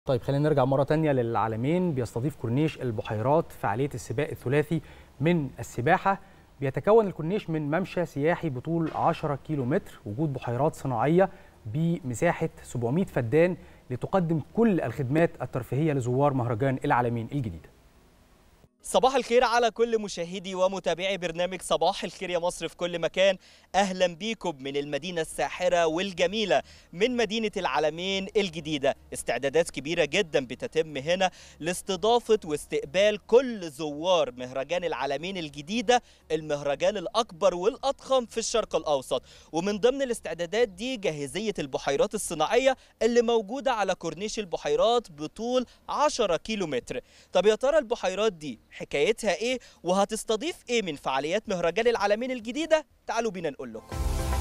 طيب خلينا نرجع مرة تانية للعالمين بيستضيف كورنيش البحيرات فعالية السباق الثلاثي من السباحة بيتكون الكورنيش من ممشى سياحي بطول 10 كيلو متر وجود بحيرات صناعية بمساحة 700 فدان لتقدم كل الخدمات الترفيهية لزوار مهرجان العالمين الجديدة صباح الخير على كل مشاهدي ومتابعي برنامج صباح الخير يا مصر في كل مكان اهلا بيكم من المدينه الساحره والجميله من مدينه العالمين الجديده استعدادات كبيره جدا بتتم هنا لاستضافه واستقبال كل زوار مهرجان العالمين الجديده المهرجان الاكبر والاضخم في الشرق الاوسط ومن ضمن الاستعدادات دي جاهزيه البحيرات الصناعيه اللي موجوده على كورنيش البحيرات بطول 10 كيلو متر طب يا ترى البحيرات دي حكايتها ايه وهتستضيف ايه من فعاليات مهرجان العالمين الجديده تعالوا بينا نقول لكم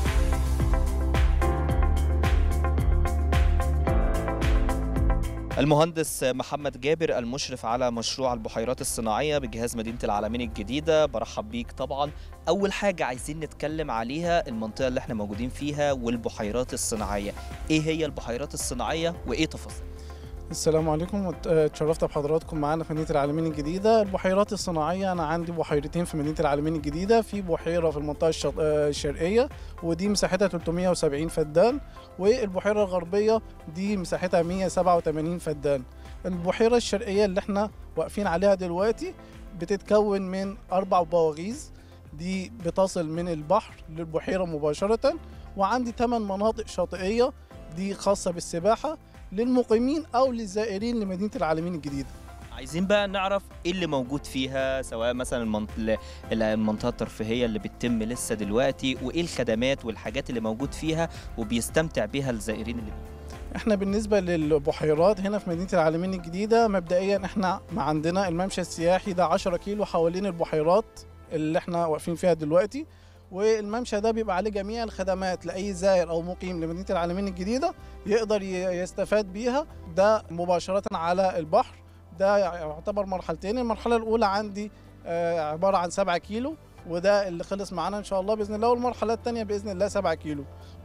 المهندس محمد جابر المشرف على مشروع البحيرات الصناعيه بجهاز مدينه العالمين الجديده برحب بيك طبعا اول حاجه عايزين نتكلم عليها المنطقه اللي احنا موجودين فيها والبحيرات الصناعيه ايه هي البحيرات الصناعيه وايه تفاصيل السلام عليكم اتشرفت بحضراتكم معانا في مدينه العالمين الجديده البحيرات الصناعيه انا عندي بحيرتين في مدينه العالمين الجديده في بحيره في المنطقه الشرقيه ودي مساحتها 370 فدان والبحيره الغربيه دي مساحتها 187 فدان البحيره الشرقيه اللي احنا واقفين عليها دلوقتي بتتكون من اربع بواغيز دي بتصل من البحر للبحيره مباشره وعندي 8 مناطق شاطئيه دي خاصه بالسباحه للمقيمين او للزائرين لمدينه العالمين الجديده عايزين بقى نعرف ايه اللي موجود فيها سواء مثلا المنط- المنطقه الترفيهيه اللي بتتم لسه دلوقتي وايه الخدمات والحاجات اللي موجود فيها وبيستمتع بيها الزائرين اللي بيجوا احنا بالنسبه للبحيرات هنا في مدينه العالمين الجديده مبدئيا احنا ما عندنا الممشى السياحي ده 10 كيلو حوالين البحيرات اللي احنا واقفين فيها دلوقتي والممشى ده بيبقى عليه جميع الخدمات لاي زائر او مقيم لمدينه العالمين الجديده يقدر يستفاد بيها ده مباشره على البحر ده يعتبر مرحلتين المرحله الاولى عندي عباره عن 7 كيلو وده اللي خلص معانا ان شاء الله باذن الله والمرحله الثانيه باذن الله 7 كيلو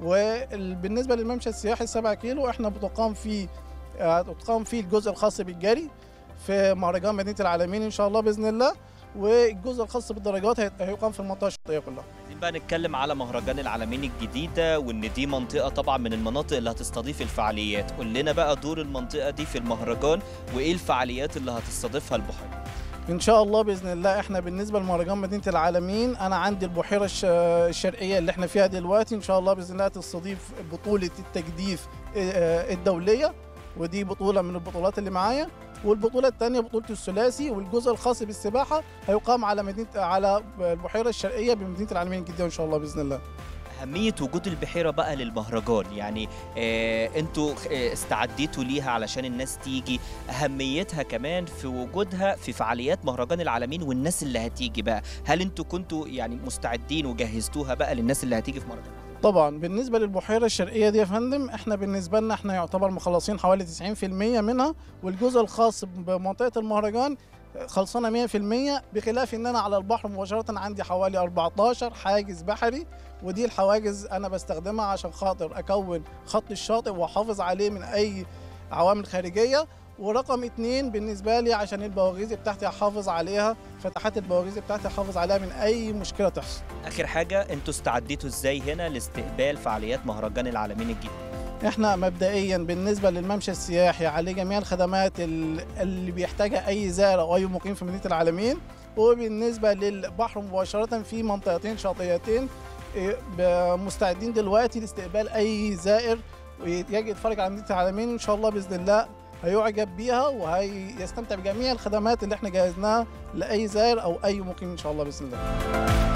وبالنسبه للممشى السياحي 7 كيلو احنا بتقام فيه تقام فيه الجزء الخاص بالجري في مهرجان مدينه العالمين ان شاء الله باذن الله والجزء الخاص بالدرجات هيقام في المنطقه الشرقيه كلها. عايزين بقى نتكلم على مهرجان العالمين الجديده وان دي منطقه طبعا من المناطق اللي هتستضيف الفعاليات، قول لنا بقى دور المنطقه دي في المهرجان وايه الفعاليات اللي هتستضيفها البحيره. ان شاء الله باذن الله احنا بالنسبه لمهرجان مدينه العالمين انا عندي البحيره الشرقيه اللي احنا فيها دلوقتي ان شاء الله باذن الله تستضيف بطوله التجديف الدوليه ودي بطوله من البطولات اللي معايا والبطوله الثانيه بطوله الثلاثي والجزء الخاص بالسباحه هيقام على مدينه على البحيره الشرقيه بمدينه العالمين الجديده ان شاء الله باذن الله أهمية وجود البحيرة بقى للمهرجان يعني آه انتوا آه استعديتوا ليها علشان الناس تيجي أهميتها كمان في وجودها في فعاليات مهرجان العالمين والناس اللي هتيجي بقى هل انتوا كنتوا يعني مستعدين وجهزتوها بقى للناس اللي هتيجي في مهرجان طبعا بالنسبه للبحيره الشرقيه دي يا فندم احنا بالنسبه لنا احنا يعتبر مخلصين حوالي 90% منها والجزء الخاص بمنطقه المهرجان خلصانه 100% بخلاف ان انا على البحر مباشره عندي حوالي 14 حاجز بحري ودي الحواجز انا بستخدمها عشان خاطر اكون خط الشاطئ واحافظ عليه من اي عوامل خارجيه ورقم اتنين بالنسبه لي عشان البواغيز بتاعتي احافظ عليها فتحات البواغيز بتاعتي احافظ عليها من اي مشكله تحصل اخر حاجه انتوا استعديتوا ازاي هنا لاستقبال فعاليات مهرجان العالمين الجديد احنا مبدئيا بالنسبه للممشى السياحي عليه جميع الخدمات اللي بيحتاجها اي زائر او اي مقيم في مدينه العالمين وبالنسبه للبحر مباشره في منطقتين شاطئتين مستعدين دلوقتي لاستقبال اي زائر ويجي يتفرج على مدينه العالمين ان شاء الله باذن الله هيعجب بيها وهيستمتع بجميع الخدمات اللي احنا جهزناها لاي زائر او اي مقيم ان شاء الله باذن الله